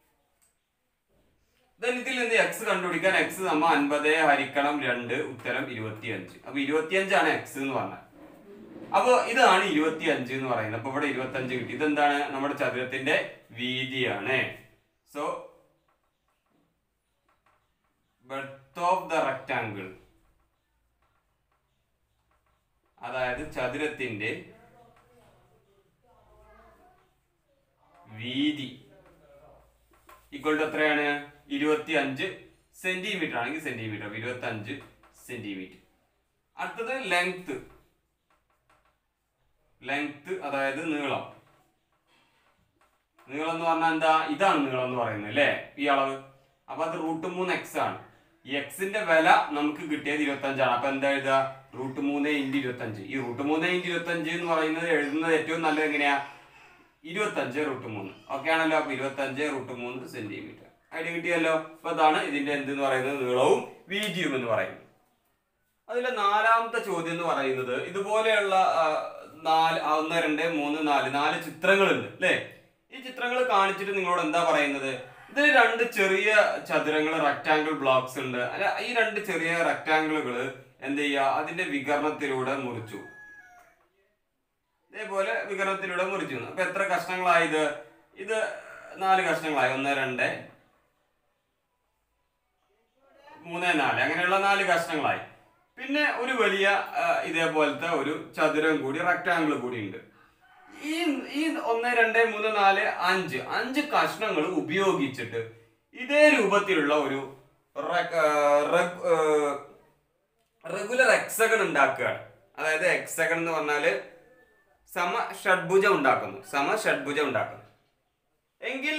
then ഇതിൽ നിന്ന് എക്സ് കണ്ടുപിടിക്കാൻ എക്സ് സമം അൻപത് ഹരിക്കണം രണ്ട് ഉത്തരം ഇരുപത്തിയഞ്ച് അപ്പൊ ഇരുപത്തിയഞ്ചാണ് എക്സ് എന്ന് പറഞ്ഞത് അപ്പൊ ഇതാണ് ഇരുപത്തി അഞ്ച് എന്ന് പറയുന്നത് അപ്പൊ ഇവിടെ ഇരുപത്തി അഞ്ച് കിട്ടി ഇതെന്താണ് നമ്മുടെ ചതുരത്തിന്റെ വീതിയാണ് so breadth of the rectangle അതായത് ചതുരത്തിന്റെ വീതി ഈക്വൽ ടു എത്രയാണ് ഇരുപത്തി അഞ്ച് സെന്റിമീറ്റർ ആണെങ്കിൽ സെന്റിമീറ്റർ ഇരുപത്തി അഞ്ച് സെന്റിമീറ്റർ അടുത്തത് ലെങ്ത് ലെങ്ത് അതായത് നീളം നീളം എന്ന് പറഞ്ഞാൽ എന്താ ഇതാണ് നീളം എന്ന് പറയുന്നത് അല്ലേ ഈ അളവ് അപ്പൊ അത് റൂട്ട് മൂന്ന് എക്സ് ആണ് ഈ എക്സിന്റെ വില നമുക്ക് കിട്ടിയത് ഇരുപത്തി അഞ്ചാണ് അപ്പൊ എന്താ എഴുതുക റൂട്ട് മൂന്ന് ഇൻറ്റു ഇരുപത്തി അഞ്ച് ഈ റൂട്ട് മൂന്ന് ഇൻറ്റു ഇരുപത്തി അഞ്ച് എന്ന് പറയുന്നത് എഴുതുന്നത് ഏറ്റവും നല്ലത് എങ്ങനെയാ ഇരുപത്തി അഞ്ച് റൂട്ട് മൂന്ന് ഓക്കെ ആണല്ലോ അപ്പൊ ഇരുപത്തി അഞ്ച് റൂട്ട് മൂന്ന് സെന്റിമീറ്റർ ഐഡിയ കിട്ടിയല്ലോ അപ്പൊ അതാണ് ഇതിന്റെ എന്തെന്ന് പറയുന്നത് നീളവും വീതിയും എന്ന് പറയുന്നത് അതിലെ നാലാമത്തെ ചോദ്യം എന്ന് പറയുന്നത് ഇതുപോലെയുള്ള ആ, നാല് ആ, ഒന്ന് രണ്ട് മൂന്ന് നാല് നാല് ചിത്രങ്ങളുണ്ട് അല്ലേ ഈ ചിത്രങ്ങൾ കാണിച്ചിട്ട് നിങ്ങളോട് എന്താ പറയുന്നത് ഇതിൽ രണ്ട് ചെറിയ ചതുരങ്ങൾ റെക്ടാങ്കിൾ ബ്ലോക്സ് ഉണ്ട് അല്ല ഈ രണ്ട് ചെറിയ റെക്ടാങ്കിളുകൾ എന്ത് ചെയ്യുക അതിന്റെ വികരണത്തിലൂടെ മുറിച്ചു ഇതേപോലെ വികരണത്തിലൂടെ മുറിച്ചു അപ്പൊ എത്ര കഷ്ണങ്ങളായത് ഇത് നാല് കഷ്ണങ്ങളായി ഒന്ന് രണ്ട് മൂന്ന് നാല് അങ്ങനെയുള്ള നാല് കഷ്ണങ്ങളായി പിന്നെ ഒരു വലിയ ആ, ഇതേപോലത്തെ ഒരു ചതുരം കൂടി റെക്ടാങ്കിൾ കൂടി ഉണ്ട് ഈ ഈ ഒന്ന് രണ്ട് മൂന്ന് നാല് അഞ്ച് അഞ്ച് കഷ്ണങ്ങൾ ഉപയോഗിച്ചിട്ട് ഇതേ രൂപത്തിലുള്ള ഒരു റെഗുലർ എക്സഗൺ ഉണ്ടാക്കുകയാണ് അതായത് എക്സഗൺ എന്ന് പറഞ്ഞാല് സമ ഷഡ്ഭുജം ഉണ്ടാക്കുന്നു സമ ഷഡ്ഭുജം ഉണ്ടാക്കുന്നു എങ്കിൽ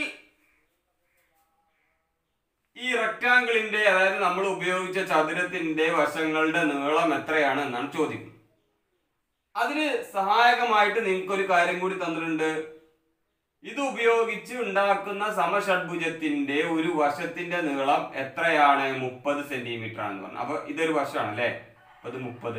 ഈ റെക്ടാങ്കിളിന്റെ അതായത് നമ്മൾ ഉപയോഗിച്ച ചതുരത്തിന്റെ വശങ്ങളുടെ നീളം എത്രയാണ് എന്നാണ് ചോദിക്കുന്നത് അതിന് സഹായകമായിട്ട് നിങ്ങൾക്ക് ഒരു കാര്യം കൂടി തന്നിട്ടുണ്ട് ഇത് ഉപയോഗിച്ച് ഉണ്ടാക്കുന്ന സമഷഡ്ഭുജത്തിന്റെ ഒരു വശത്തിന്റെ നീളം എത്രയാണ് മുപ്പത് സെന്റിമീറ്റർ ആണെന്ന് പറഞ്ഞു അപ്പൊ ഇതൊരു വശമാണ് അല്ലേ അപ്പൊ ഇത് മുപ്പത്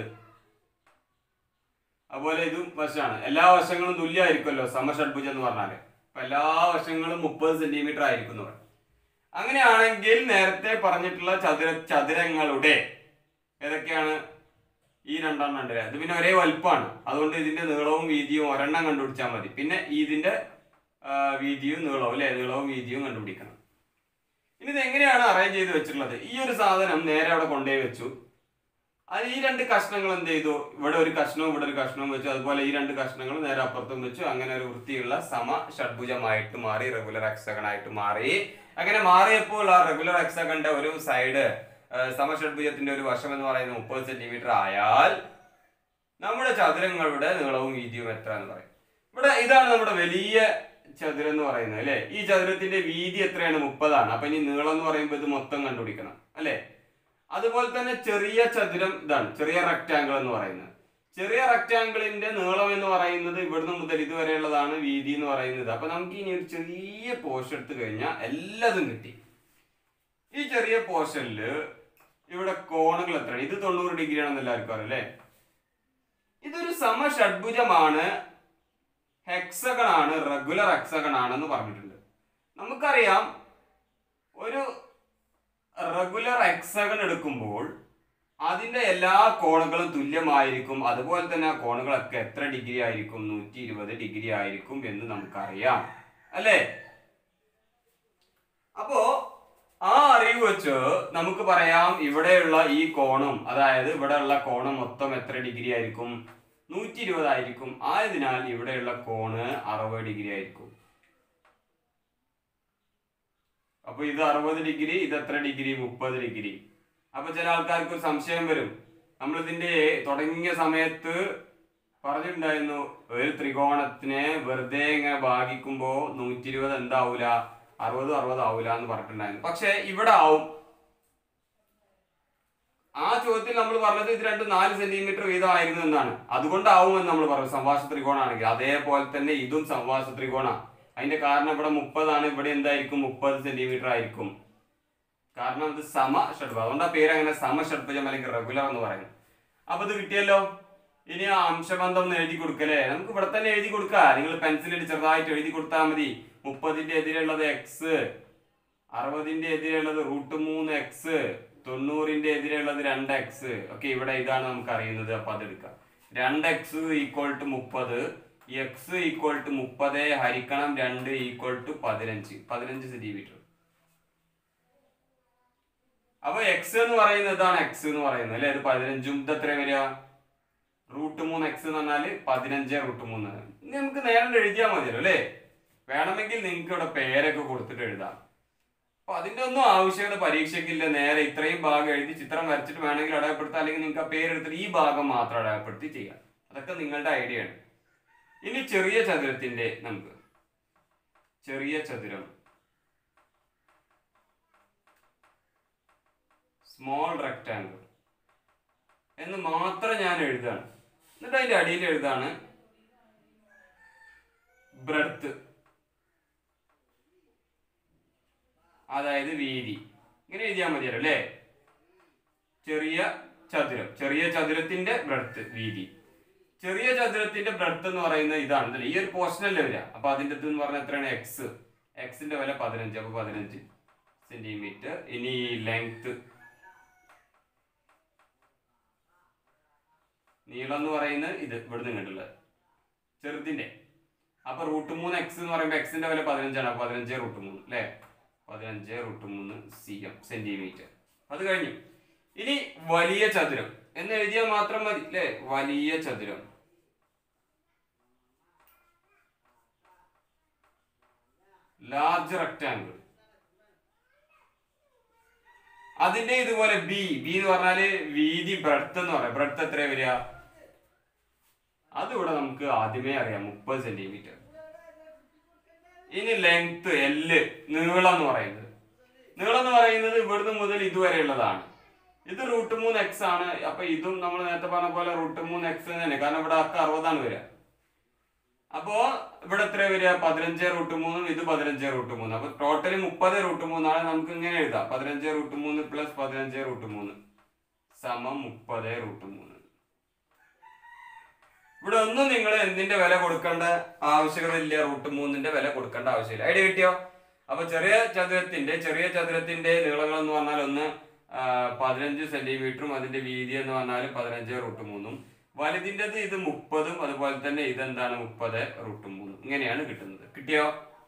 അതുപോലെ ഇതും വശമാണ് എല്ലാ വശങ്ങളും തുല്യമായിരിക്കുമല്ലോ സമഷഡ്ഭുജം എന്ന് പറഞ്ഞാല് അപ്പൊ എല്ലാ വശങ്ങളും മുപ്പത് സെന്റിമീറ്റർ ആയിരിക്കും എന്ന് പറഞ്ഞു അങ്ങനെയാണെങ്കിൽ നേരത്തെ പറഞ്ഞിട്ടുള്ള ചതുര ചതുരങ്ങളുടെ ഏതൊക്കെയാണ് ഈ രണ്ടെണ്ണം ഉണ്ട് അത് പിന്നെ ഒരേ വലുപ്പമാണ് അതുകൊണ്ട് ഇതിന്റെ നീളവും വീതിയും ഒരെണ്ണം കണ്ടുപിടിച്ചാൽ മതി പിന്നെ ഇതിന്റെ ആ, വീതിയും നീളവും അല്ലെ നീളവും വീതിയും കണ്ടുപിടിക്കണം ഇനി ഇത് എങ്ങനെയാണ് അറേഞ്ച് ചെയ്ത് വെച്ചിട്ടുള്ളത് ഈ ഒരു സാധനം നേരെ അവിടെ കൊണ്ടുപോയി വെച്ചു അത് ഈ രണ്ട് കഷ്ണങ്ങൾ എന്ത് ചെയ്തു ഇവിടെ ഒരു കഷ്ണവും ഇവിടെ ഒരു കഷ്ണവും വെച്ചു അതുപോലെ ഈ രണ്ട് കഷ്ണങ്ങൾ നേരെ അപ്പുറത്തും വെച്ചു അങ്ങനെ ഒരു വൃത്തിയുള്ള സമ ഷഡ്ഭുജമായിട്ട് മാറി റെഗുലർ എക്സഗൺ ആയിട്ട് മാറി അങ്ങനെ മാറിയപ്പോൾ ആ റെഗുലർ എക്സഗന്റെ ഒരു സൈഡ് സമഷഡ്ഭുജത്തിന്റെ ഒരു വശം എന്ന് പറയുന്നത് മുപ്പത് സെന്റിമീറ്റർ ആയാൽ നമ്മുടെ ചതുരങ്ങളുടെ നീളവും വീതിയും എത്ര എന്ന് പറയും ഇവിടെ ഇതാണ് നമ്മുടെ വലിയ ചതുരം എന്ന് പറയുന്നത് അല്ലെ ഈ ചതുരത്തിന്റെ വീതി എത്രയാണ് മുപ്പതാണ് അപ്പൊ ഇനി നീളം എന്ന് പറയുമ്പോൾ ഇത് മൊത്തം കണ്ടുപിടിക്കണം അല്ലെ അതുപോലെ തന്നെ ചെറിയ ചതുരം ഇതാണ് ചെറിയ റെക്ടാങ്കിൾ എന്ന് പറയുന്നത് ചെറിയ റെക്ടാങ്കിളിന്റെ നീളം എന്ന് പറയുന്നത് ഇവിടുന്ന് മുതൽ ഇതുവരെയുള്ളതാണ് വീതി എന്ന് പറയുന്നത് അപ്പൊ നമുക്ക് ഇനി ഒരു ചെറിയ പോർഷൻ എടുത്തു കഴിഞ്ഞാൽ എല്ലാതും കിട്ടി ഈ ചെറിയ പോർഷനില് ഇവിടെ കോണുകൾ എത്രയാണ് ഇത് തൊണ്ണൂറ് ഡിഗ്രി ആണെന്ന് എല്ലാവർക്കും അറിയാം അല്ലേ ഇതൊരു സമഷഡ്ഭുജമാണ് ഹെക്സഗൺ ആണ് റെഗുലർ ഹെക്സഗൺ ആണെന്ന് പറഞ്ഞിട്ടുണ്ട് നമുക്കറിയാം ഒരു റെഗുലർ ഹെക്സഗൺ എടുക്കുമ്പോൾ അതിന്റെ എല്ലാ കോണുകളും തുല്യമായിരിക്കും അതുപോലെ തന്നെ ആ കോണുകളൊക്കെ എത്ര ഡിഗ്രി ആയിരിക്കും നൂറ്റി ഇരുപത് ഡിഗ്രി ആയിരിക്കും എന്ന് നമുക്കറിയാം അല്ലേ അപ്പോ ആ അറിവ് വെച്ച് നമുക്ക് പറയാം ഇവിടെയുള്ള ഈ കോണും അതായത് ഇവിടെയുള്ള കോണം മൊത്തം എത്ര ഡിഗ്രി ആയിരിക്കും നൂറ്റി ഇരുപതായിരിക്കും ആയതിനാൽ ഇവിടെയുള്ള കോണ് അറുപത് ഡിഗ്രി ആയിരിക്കും അപ്പൊ ഇത് അറുപത് ഡിഗ്രി ഇത് എത്ര ഡിഗ്രി മുപ്പത് ഡിഗ്രി അപ്പൊ ചില ആൾക്കാർക്ക് ഒരു സംശയം വരും നമ്മൾ ഇതിന്റെ തുടങ്ങിയ സമയത്ത് പറഞ്ഞിട്ടുണ്ടായിരുന്നു ഒരു ത്രികോണത്തിനെ വെറുതെ ഇങ്ങനെ ഭാഗിക്കുമ്പോ നൂറ്റി ഇരുപത് എന്താവൂല അറുപത് അറുപത് ആവൂല എന്ന് പറഞ്ഞിട്ടുണ്ടായിരുന്നു പക്ഷെ ഇവിടെ ആവും ആ ചോദ്യത്തിൽ നമ്മൾ പറഞ്ഞത് ഇത് രണ്ട് നാല് സെന്റിമീറ്റർ വീതമായിരുന്നു എന്നാണ് അതുകൊണ്ടാവുമെന്ന് നമ്മൾ പറഞ്ഞു സംവാസ ത്രികോണാണെങ്കിൽ അതേപോലെ തന്നെ ഇതും സംവാസ ത്രികോണ അതിന്റെ കാരണം ഇവിടെ മുപ്പതാണ് ഇവിടെ എന്തായിരിക്കും മുപ്പത് സെന്റിമീറ്റർ ആയിരിക്കും കാരണം ഇത് സമ ഷഡ്ഭുജം അതുകൊണ്ട് ആ പേര് അങ്ങനെ സമ ഷഡ്ഭുജം അല്ലെങ്കിൽ റെഗുലർ എന്ന് പറയുന്നത് അപ്പൊ ഇത് കിട്ടിയല്ലോ ഇനി ആ അംശബന്ധം ഒന്ന് എഴുതി കൊടുക്കല്ലേ നമുക്ക് ഇവിടെ തന്നെ എഴുതി കൊടുക്കാം നിങ്ങൾ പെൻസിലിട്ട് ചെറുതായിട്ട് എഴുതി കൊടുത്താൽ മതി മുപ്പതിന്റെ എതിരെയുള്ളത് എക്സ് അറുപതിന്റെ എതിരെയുള്ളത് റൂട്ട് മൂന്ന് എക്സ് തൊണ്ണൂറിന്റെ എതിരെയുള്ളത് രണ്ട് എക്സ് ഓക്കെ ഇവിടെ ഇതാണ് നമുക്ക് അറിയുന്നത് അപ്പൊ അതെടുക്കാം രണ്ട് എക്സ് ഈക്വൽ ടു മുപ്പത് എക്സ് ഈക്വൽ ടു മുപ്പത് ഹരിക്കണം രണ്ട് ഈക്വൽ ടു പതിനഞ്ച് പതിനഞ്ച് സെന്റിമീറ്റർ അപ്പൊ എക്സ് എന്ന് പറയുന്നത് ഇതാണ് എക്സ് എന്ന് പറയുന്നത് അല്ലെ ഇത് പതിനഞ്ചും ഇത് എത്ര വരിക റൂട്ട് മൂന്ന് എക്സ് എന്ന് പറഞ്ഞാല് പതിനഞ്ച് റൂട്ട് മൂന്ന് ഇനി നമുക്ക് നേരെ എഴുതിയാൽ മതിയല്ലോ അല്ലേ വേണമെങ്കിൽ നിങ്ങൾക്ക് ഇവിടെ പേരൊക്കെ കൊടുത്തിട്ട് എഴുതാം അപ്പൊ അതിന്റെ ഒന്നും ആവശ്യകത പരീക്ഷയ്ക്കില്ല നേരെ ഇത്രയും ഭാഗം എഴുതി ചിത്രം വരച്ചിട്ട് വേണമെങ്കിൽ അടയാളപ്പെടുത്താം അല്ലെങ്കിൽ നിങ്ങൾക്ക് ആ പേരെടുത്തിട്ട് ഈ ഭാഗം മാത്രം അടയാളപ്പെടുത്തി ചെയ്യാം അതൊക്കെ നിങ്ങളുടെ ഐഡിയ ആണ് ഇനി ചെറിയ ചതുരത്തിന്റെ നമുക്ക് ചെറിയ ചതുരം സ്മോൾ റെക്ടാങ്കിൾ എന്ന് മാത്രം ഞാൻ എഴുതാണ് എന്നിട്ട് അതിന്റെ അടിയിൽ എഴുതാണ് ബ്രെഡ്ത്ത് അതായത് വീതി ഇങ്ങനെ എഴുതിയാൽ മതിയല്ലോ അല്ലേ ചെറിയ ചതുരം ചെറിയ ചതുരത്തിന്റെ ബ്രെഡ്ത്ത് വീതി ചെറിയ ചതുരത്തിന്റെ ബ്രെഡ്ത്ത് എന്ന് പറയുന്നത് ഇതാണ് ഇതല്ലേ? ഈ ഒരു പോർഷനല്ലേ വരിക അപ്പൊ അതിന്റെ ഇത് എന്ന് പറഞ്ഞാൽ എത്രയാണ് എക്സ് എക്സിന്റെ വില പതിനഞ്ച് അപ്പൊ പതിനഞ്ച് സെന്റിമീറ്റർ ഇനി ലെങ്ത് നീളം എന്ന് പറയുന്നത് ഇത് ഇവിടുന്ന് ഇങ്ങോട്ടുള്ളത് ചെറുതിന്റെ അപ്പൊ റൂട്ട് മൂന്ന് എക്സ് എന്ന് പറയുമ്പോൾ എക്സിന്റെ വില പതിനഞ്ചാണ് അപ്പൊ പതിനഞ്ച് റൂട്ട് മൂന്ന് അല്ലേ പതിനഞ്ച് റൂട്ട് മൂന്ന് സി എം സെന്റിമീറ്റർ അത് കഴിഞ്ഞു ഇനി വലിയ ചതുരം എന്ന് എഴുതിയാൽ മാത്രം മതി അല്ലേ വലിയ ചതുരം ലാർജ് റെക്ടാങ്കിൾ അതിന്റെ ഇതുപോലെ ബി ബി എന്ന് പറഞ്ഞാല് വീതി ബ്രെഡ്ത്ത് എന്ന് പറയാം ബ്രെഡ്ത്ത് എത്ര വരിക അതിവിടെ നമുക്ക് ആദ്യമേ അറിയാം മുപ്പത് സെന്റിമീറ്റർ ഇനി ലെങ്ത് എല്ല് നീളം എന്ന് പറയുന്നത് നീളം എന്ന് പറയുന്നത് ഇവിടുന്ന് മുതൽ ഇതുവരെയുള്ളതാണ് ഇത് റൂട്ട് മൂന്ന് എക്സ് ആണ് അപ്പൊ ഇതും നമ്മൾ നേരത്തെ പറഞ്ഞ പോലെ റൂട്ട് മൂന്ന് എക്സ് തന്നെ കാരണം ഇവിടെ ഒക്കെ അറുപതാണ് വരിക അപ്പോ ഇവിടെ എത്ര വരിക പതിനഞ്ച് റൂട്ട് മൂന്നും ഇത് പതിനഞ്ച് റൂട്ട് മൂന്ന് അപ്പൊ ടോട്ടലി മുപ്പത് റൂട്ട് മൂന്നാണ് നമുക്ക് ഇങ്ങനെ എഴുതാം പതിനഞ്ച് റൂട്ട് മൂന്ന് പ്ലസ് പതിനഞ്ച് റൂട്ട് മൂന്ന് സമം മുപ്പത് റൂട്ട് മൂന്ന് ഇവിടെ ഒന്നും നിങ്ങൾ എന്തിന്റെ വില കൊടുക്കേണ്ട ആവശ്യകത ഇല്ല റൂട്ട് മൂന്നിന്റെ വില കൊടുക്കേണ്ട ആവശ്യമില്ല ഐഡിയ കിട്ടിയോ അപ്പൊ ചെറിയ ചതുരത്തിന്റെ ചെറിയ ചതുരത്തിന്റെ നീളങ്ങൾ എന്ന് പറഞ്ഞാൽ ഒന്ന് ആ, പതിനഞ്ച് സെന്റിമീറ്ററും അതിന്റെ വീതി എന്ന് പറഞ്ഞാൽ പതിനഞ്ച് റൂട്ട് മൂന്നും വലുതിൻ്റെത് ഇത് മുപ്പതും അതുപോലെ തന്നെ ഇതെന്താണ് മുപ്പത് റൂട്ട് മൂന്നും ഇങ്ങനെയാണ് കിട്ടുന്നത് കിട്ടിയോ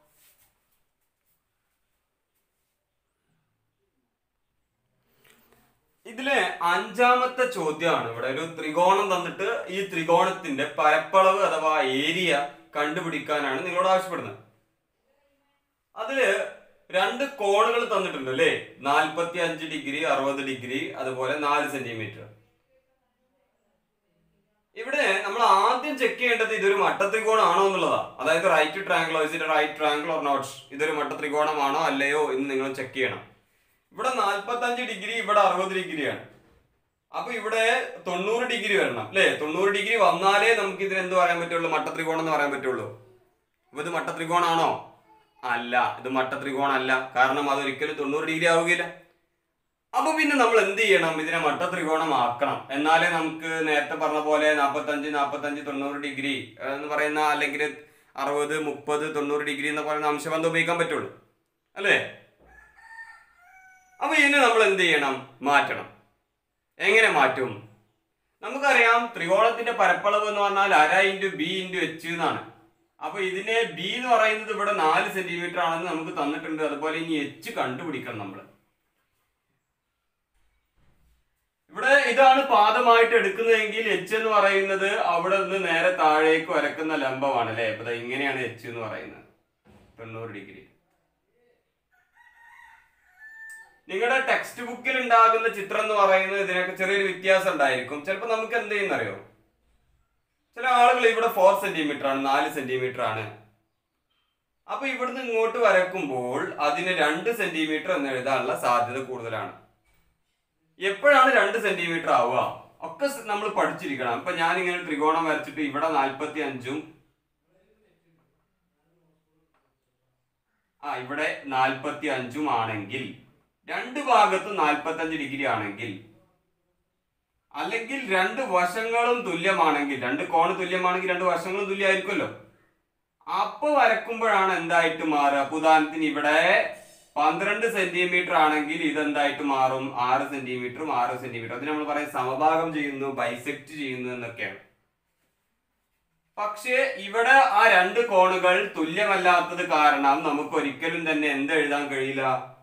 ഇതിലെ അഞ്ചാമത്തെ ചോദ്യമാണ് ഇവിടെ ഒരു ത്രികോണം തന്നിട്ട് ഈ ത്രികോണത്തിന്റെ പരപ്പളവ് അഥവാ ഏരിയ കണ്ടുപിടിക്കാനാണ് നിങ്ങളോട് ആവശ്യപ്പെടുന്നത് അതില് രണ്ട് കോണുകൾ തന്നിട്ടുണ്ട് അല്ലേ നാൽപ്പത്തി അഞ്ച് ഡിഗ്രി അറുപത് ഡിഗ്രി അതുപോലെ നാല് സെന്റിമീറ്റർ ഇവിടെ നമ്മൾ ആദ്യം ചെക്ക് ചെയ്യേണ്ടത് ഇതൊരു മട്ടത്രികോണം ആണോ എന്നുള്ളതാ അതായത് റൈറ്റ് ട്രാങ്കിളോ is it right triangle or not ഇതൊരു മട്ടത്രികോണമാണോ അല്ലയോ എന്ന് നിങ്ങൾ ചെക്ക് ചെയ്യണം ഇവിടെ നാൽപ്പത്തി അഞ്ച് ഡിഗ്രി ഇവിടെ അറുപത് ഡിഗ്രിയാണ് അപ്പൊ ഇവിടെ തൊണ്ണൂറ് ഡിഗ്രി വരണം അല്ലേ തൊണ്ണൂറ് ഡിഗ്രി വന്നാലേ നമുക്ക് ഇതിന് എന്ത് പറയാൻ പറ്റുള്ളൂ മട്ടത്രികോണം എന്ന് പറയാൻ പറ്റുള്ളൂ അപ്പൊ ഇത് മട്ടത്രികോണാണോ അല്ല ഇത് മട്ടത്രികോണല്ല കാരണം അതൊരിക്കലും തൊണ്ണൂറ് ഡിഗ്രി ആവുകയില്ല അപ്പൊ പിന്നെ നമ്മൾ എന്ത് ചെയ്യണം ഇതിനെ മട്ടത്രികോണം ആക്കണം എന്നാലേ നമുക്ക് നേരത്തെ പറഞ്ഞ പോലെ നാൽപ്പത്തഞ്ച് നാൽപ്പത്തഞ്ച് തൊണ്ണൂറ് ഡിഗ്രി എന്ന് പറയുന്ന അല്ലെങ്കിൽ അറുപത് മുപ്പത് തൊണ്ണൂറ് ഡിഗ്രി എന്ന് പറയുന്ന അംശബന്ധം ഉപയോഗിക്കാൻ പറ്റുള്ളൂ അല്ലേ അപ്പൊ ഇതിനെ നമ്മൾ എന്ത് ചെയ്യണം മാറ്റണം എങ്ങനെ മാറ്റും നമുക്കറിയാം ത്രികോണത്തിന്റെ പരപ്പളവ് എന്ന് പറഞ്ഞാൽ അര ഇൻറ്റു ബി ഇൻറ്റു എച്ച് എന്നാണ് അപ്പൊ ഇതിനെ ബി എന്ന് പറയുന്നത് ഇവിടെ നാല് സെന്റിമീറ്റർ ആണെന്ന് നമുക്ക് തന്നിട്ടുണ്ട് അതുപോലെ ഇനി എച്ച് കണ്ടുപിടിക്കണം നമ്മൾ ഇവിടെ ഇതാണ് പാദമായിട്ട് എടുക്കുന്നതെങ്കിൽ എച്ച് എന്ന് പറയുന്നത് അവിടെ നിന്ന് നേരെ താഴേക്ക് വരക്കുന്ന ലംബമാണ് അല്ലെ അപ്പൊ ദാ ഇങ്ങനെയാണ് എച്ച് എന്ന് പറയുന്നത് തൊണ്ണൂറ് ഡിഗ്രി നിങ്ങളുടെ ടെക്സ്റ്റ് ബുക്കിൽ ഉണ്ടാകുന്ന ചിത്രം എന്ന് പറയുന്നത് ഇതിനൊക്കെ ചെറിയൊരു വ്യത്യാസം ഉണ്ടായിരിക്കും ചിലപ്പോൾ നമുക്ക് എന്ത് ചെയ്യുന്നറിയോ ചില ആളുകൾ ഇവിടെ ഫോർ സെന്റിമീറ്റർ ആണ് നാല് സെന്റിമീറ്റർ ആണ് അപ്പൊ ഇവിടുന്ന് ഇങ്ങോട്ട് വരക്കുമ്പോൾ അതിന് രണ്ട് സെന്റിമീറ്റർ എന്ന് എഴുതാനുള്ള സാധ്യത കൂടുതലാണ് എപ്പോഴാണ് രണ്ട് സെന്റിമീറ്റർ ആവുക ഒക്കെ നമ്മൾ പഠിച്ചിരിക്കണം ഇപ്പൊ ഞാൻ ഇങ്ങനെ ത്രികോണം വരച്ചിട്ട് ഇവിടെ നാൽപ്പത്തി അഞ്ചും ആ ഇവിടെ നാൽപ്പത്തി അഞ്ചും ആണെങ്കിൽ രണ്ട് ഭാഗത്തും നാൽപ്പത്തി അഞ്ച് ഡിഗ്രി ആണെങ്കിൽ അല്ലെങ്കിൽ രണ്ട് വശങ്ങളും തുല്യമാണെങ്കിൽ രണ്ട് കോണ് തുല്യമാണെങ്കിൽ രണ്ട് വശങ്ങളും തുല്യമായിരിക്കുമല്ലോ അപ്പൊ വരക്കുമ്പോഴാണ് എന്തായിട്ട് മാറുക അപ്പൊ ഉദാഹരണത്തിന് ഇവിടെ പന്ത്രണ്ട് സെന്റിമീറ്റർ ആണെങ്കിൽ ഇതെന്തായിട്ട് മാറും ആറ് സെന്റിമീറ്ററും ആറ് സെന്റിമീറ്റർ അതിന് നമ്മൾ പറയും സമഭാഗം ചെയ്യുന്നു ബൈസെക്ട് ചെയ്യുന്നു എന്നൊക്കെയാണ് പക്ഷേ ഇവിടെ ആ രണ്ട് കോണുകൾ തുല്യമല്ലാത്തത് കാരണം നമുക്ക് ഒരിക്കലും തന്നെ എന്ത് എഴുതാൻ കഴിയില്ല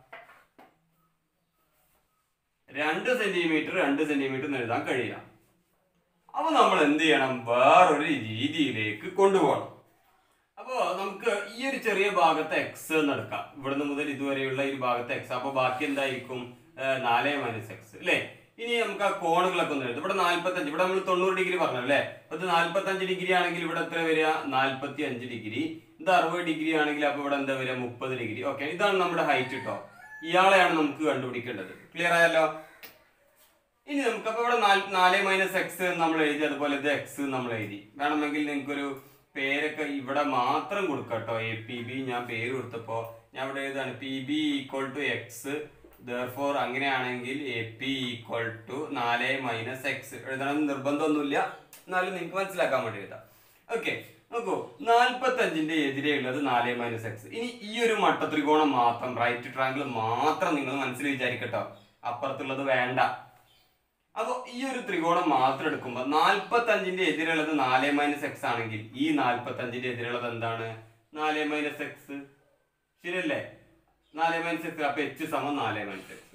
രണ്ട് സെന്റിമീറ്റർ രണ്ട് സെന്റിമീറ്റർ എന്ന് എഴുതാൻ കഴിയില്ല അപ്പൊ നമ്മൾ എന്ത് ചെയ്യണം വേറൊരു രീതിയിലേക്ക് കൊണ്ടുപോകണം അപ്പോ നമുക്ക് ഈ ഒരു ചെറിയ ഭാഗത്തെ എക്സ് എന്ന് എടുക്കാം ഇവിടുന്ന് മുതൽ ഇതുവരെയുള്ള ഈ ഒരു ഭാഗത്തെ എക്സ് അപ്പൊ ബാക്കി എന്തായിരിക്കും ഏഹ്, നാല് മൈനസ് എക്സ് അല്ലേ ഇനി നമുക്ക് ആ കോണുകളൊക്കെ ഒന്ന് എഴുതാം ഇവിടെ നാല്പത്തഞ്ച് ഇവിടെ നമ്മൾ തൊണ്ണൂറ് ഡിഗ്രി പറഞ്ഞു അല്ലേ അപ്പൊ ഇത് നാല്പത്തഞ്ച് ഡിഗ്രി ആണെങ്കിൽ ഇവിടെ എത്ര വരിക നാല്പത്തി അഞ്ച് ഡിഗ്രി ഇത് അറുപത് ഡിഗ്രി ആണെങ്കിൽ അപ്പൊ ഇവിടെ എന്താ വരിക മുപ്പത് ഡിഗ്രി ഓക്കെ ഇതാണ് നമ്മുടെ ഹൈറ്റ് കേട്ടോ ഇയാളെയാണ് നമുക്ക് കണ്ടുപിടിക്കേണ്ടത് ക്ലിയർ ആയല്ലോ ഇനി നമുക്ക് അപ്പൊ ഇവിടെ നാല് നാല് മൈനസ് എക്സ് നമ്മൾ എഴുതി അതുപോലെ ഇത് എക്സ് നമ്മൾ എഴുതി വേണമെങ്കിൽ നിങ്ങൾക്കൊരു പേരൊക്കെ ഇവിടെ മാത്രം കൊടുക്കട്ടോ എ പി ബി ഞാൻ പേര് കൊടുത്തപ്പോ ഞാൻ ഇവിടെ എഴുതാണ് P B equal to x therefore അങ്ങനെയാണെങ്കിൽ എ പി ഈക്വൽ ടു നാല് മൈനസ് എക്സ് എഴുതണം നിർബന്ധമൊന്നുമില്ല എന്നാലും നിങ്ങൾക്ക് മനസ്സിലാക്കാൻ വേണ്ടി എഴുതാം ഓക്കെ നോക്കൂ നാൽപ്പത്തി അഞ്ചിന്റെ എതിരെ ഉള്ളത് നാല് മൈനസ് എക്സ് ഇനി ഈ ഒരു മട്ടത്രികോണം മാത്രം റൈറ്റ് ട്രാങ്കിൾ മാത്രം നിങ്ങൾ മനസ്സിൽ വിചാരിക്കട്ടോ അപ്പുറത്തുള്ളത് വേണ്ട അപ്പൊ ഈ ഒരു ത്രികോണം മാത്രം എടുക്കുമ്പോൾ നാൽപ്പത്തി അഞ്ചിന്റെ എതിരുള്ളത് നാല് മൈനസ് എക്സ് ആണെങ്കിൽ ഈ നാൽപ്പത്തി അഞ്ചിന്റെ എതിരുള്ളത് എന്താണ് നാല് മൈനസ് എക്സ് ശരിയല്ലേ നാല് മൈനസ് എക്സ് അപ്പൊ എച്ച് സമം നാല് മൈനസ് എക്സ്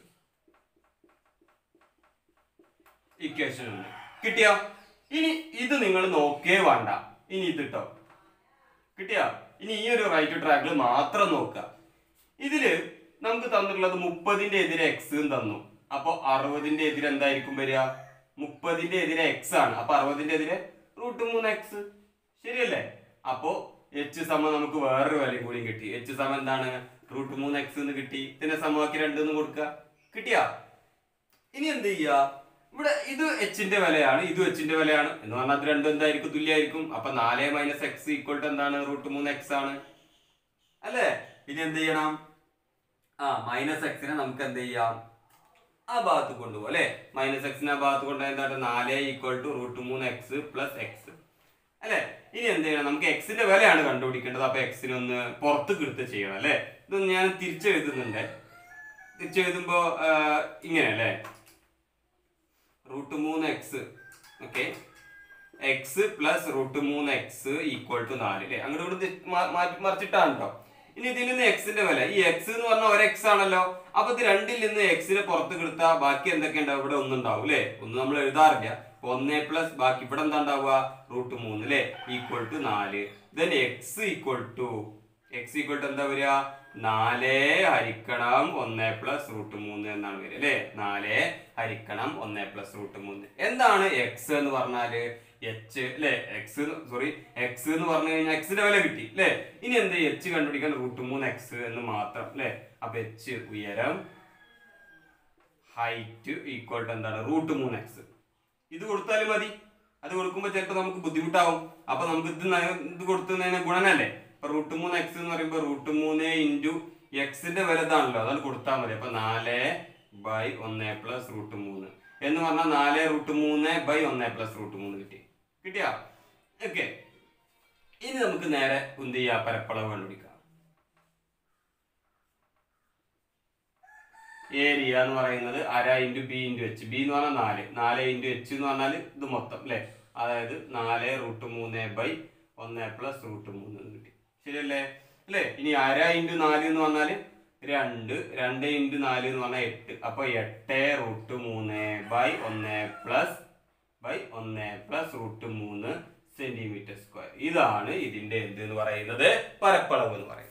ഇക്വേഷൻ ഉണ്ട് കിട്ടിയോ ഇനി ഇത് നിങ്ങൾ നോക്കേ വേണ്ട ഇനി ഇത് ഇട്ടോ കിട്ടിയോ ഇനി ഈ ഒരു റൈറ്റ് ട്രാക്കിൽ മാത്രം നോക്കുക ഇതില് നമുക്ക് തന്നിട്ടുള്ളത് മുപ്പതിന്റെ എതിരെ എക്സ് തന്നു അപ്പൊ അറുപതിന്റെ എതിരെ എന്തായിരിക്കും വരിക മുപ്പതിന്റെ എതിരെ എക്സ് ആണ് അപ്പൊ അറുപതിന്റെ എതിരെ റൂട്ട് മൂന്ന് എക്സ് ശരിയല്ലേ അപ്പോ എച്ച് സമം നമുക്ക് വേറൊരു വിലയും കൂടി കിട്ടി എച്ച് സമം എന്താണ് റൂട്ട് മൂന്ന് എക്സ് എന്ന് കിട്ടി ഇതിന്റെ സമവാക്യം രണ്ട് എന്ന് കൊടുക്കുക കിട്ടിയാ ഇനി എന്ത് ചെയ്യുക ഇവിടെ ഇത് എച്ചിന്റെ വിലയാണ് ഇത് എച്ചിന്റെ വിലയാണ് എന്ന് പറഞ്ഞാൽ അത് രണ്ടും എന്തായിരിക്കും തുല്യമായിരിക്കും അപ്പൊ നാല് മൈനസ് എക്സ് ഈക്വൽ ടു എന്താണ് റൂട്ട് മൂന്ന് എക്സ് ആണ് അല്ലേ ഇനി എന്ത് ചെയ്യണം ആ മൈനസ് എക്സിനെ നമുക്ക് എന്ത് ചെയ്യാം ആ ഭാഗത്ത് കൊണ്ടുപോകും അല്ലെ മൈനസ് എക്സിനെ ആ ഭാഗത്ത് കൊണ്ടുപോയി എന്താണ് നാല് ഈക്വൽ ടു റൂട്ട് മൂന്ന് എക്സ് പ്ലസ് എക്സ് അല്ലെ ഇനി എന്ത് ചെയ്യണം നമുക്ക് എക്സിന്റെ വിലയാണ് കണ്ടുപിടിക്കേണ്ടത് അപ്പൊ എക്സിനെ ഒന്ന് പുറത്ത് എടുത്ത് ചെയ്യണം അല്ലെ ഇത് ഞാൻ തിരിച്ചെഴുതുന്നുണ്ട് തിരിച്ചെഴുതുമ്പോ ആ, ഇങ്ങനെ അല്ലേ റൂട്ട് മൂന്ന് x okay x plus root മൂന്ന് എക്സ് ഈക്വൽ ടു നാല് അല്ലേ അങ്ങോട്ട് ഇങ്ങോട്ട് തി- മാ- മാറ്റി മറിച്ചിട്ടാണ് കേട്ടോ ഇനി ഇതിൽ നിന്ന് എക്സിന്റെ വില ഈ എക്സ് എന്ന് പറഞ്ഞാൽ ഒരു എക്സ് ആണല്ലോ അപ്പൊ ഇത് രണ്ടിൽ നിന്ന് എക്സിനെ പുറത്ത് കിടത്താ ബാക്കി എന്തൊക്കെ ഉണ്ടാവും ഇവിടെ ഒന്നുണ്ടാവും അല്ലേ ഒന്ന് നമ്മൾ എഴുതാറില്ല ഒന്നേ പ്ലസ് ബാക്കി ഇവിടെ എന്താ ഉണ്ടാവുക റൂട്ട് മൂന്ന് അല്ലേ ഈക്വൽ ടു നാല് then x equal to x equal to എന്താ വരിക നാല് ഹരിക്കണം ഒന്ന് പ്ലസ് റൂട്ട് മൂന്ന് എന്നാണ് വരിക അല്ലേ നാല് ഹരിക്കണം ഒന്ന് പ്ലസ് റൂട്ട് മൂന്ന് എന്താണ് എക്സ് എന്ന് പറഞ്ഞാല് എച്ച് അല്ലെ എക്സ് സോറി എക്സ് എന്ന് പറഞ്ഞു കഴിഞ്ഞാൽ എക്സിന്റെ വില കിട്ടി അല്ലെ ഇനി എന്ത് എച്ച് കണ്ടുപിടിക്കാൻ റൂട്ട് മൂന്ന് എക്സ് എന്ന് മാത്രം അല്ലെ അപ്പൊ എച്ച് ഉയരം ഹൈറ്റ് ഈക്വൽ ടു എന്താണ് റൂട്ട് മൂന്ന് എക്സ് ഇത് കൊടുത്താലും മതി അത് കൊടുക്കുമ്പോൾ ചിലപ്പോൾ നമുക്ക് ബുദ്ധിമുട്ടാവും അപ്പൊ നമുക്ക് ഇത് ന- ഇത് കൊടുക്കുന്നതിന് ഗുണനല്ലേ അപ്പൊ റൂട്ട് മൂന്ന് എക്സ് എന്ന് പറയുമ്പോൾ റൂട്ട് മൂന്ന് ഇൻറ്റു എക്സിന്റെ വില ഇതാണല്ലോ അതാണ് കൊടുത്താൽ മതി അപ്പൊ നാല് ബൈ ഒന്ന് പ്ലസ് റൂട്ട് മൂന്ന് എന്ന് പറഞ്ഞാൽ നാല് റൂട്ട് മൂന്ന് ബൈ ഒന്ന് പ്ലസ് റൂട്ട് മൂന്ന് കിട്ടി കിട്ടിയാ ഓക്കെ ഇനി നമുക്ക് നേരെ എന്ത് ചെയ്യാം പരപ്പളവ് കണ്ടുപിടിക്കാം ഏരിയ എന്ന് പറയുന്നത് അര into B into H B എന്ന് പറഞ്ഞാൽ നാല് നാല് ഇൻറ്റു എച്ച് എന്ന് പറഞ്ഞാൽ ഇത് മൊത്തം അല്ലേ അതായത് നാല് റൂട്ട് മൂന്ന് ബൈ ഒന്ന് പ്ലസ് റൂട്ട് മൂന്ന് എന്ന് കിട്ടി ശരിയല്ലേ അല്ലേ ഇനി അര ഇൻറ്റു നാല് എന്ന് പറഞ്ഞാൽ രണ്ട് രണ്ട് ഇൻറ്റു നാല് എന്ന് പറഞ്ഞാൽ എട്ട് അപ്പൊ എട്ട് റൂട്ട് മൂന്ന് ബൈ ഒന്ന് പ്ലസ് ബൈ ഒന്ന് പ്ലസ് റൂട്ട് മൂന്ന് സെന്റിമീറ്റർ സ്ക്വയർ ഇതാണ് ഇതിന്റെ എന്ത് എന്ന് പറയുന്നത് പരപ്പളവ് എന്ന് പറയുന്നത്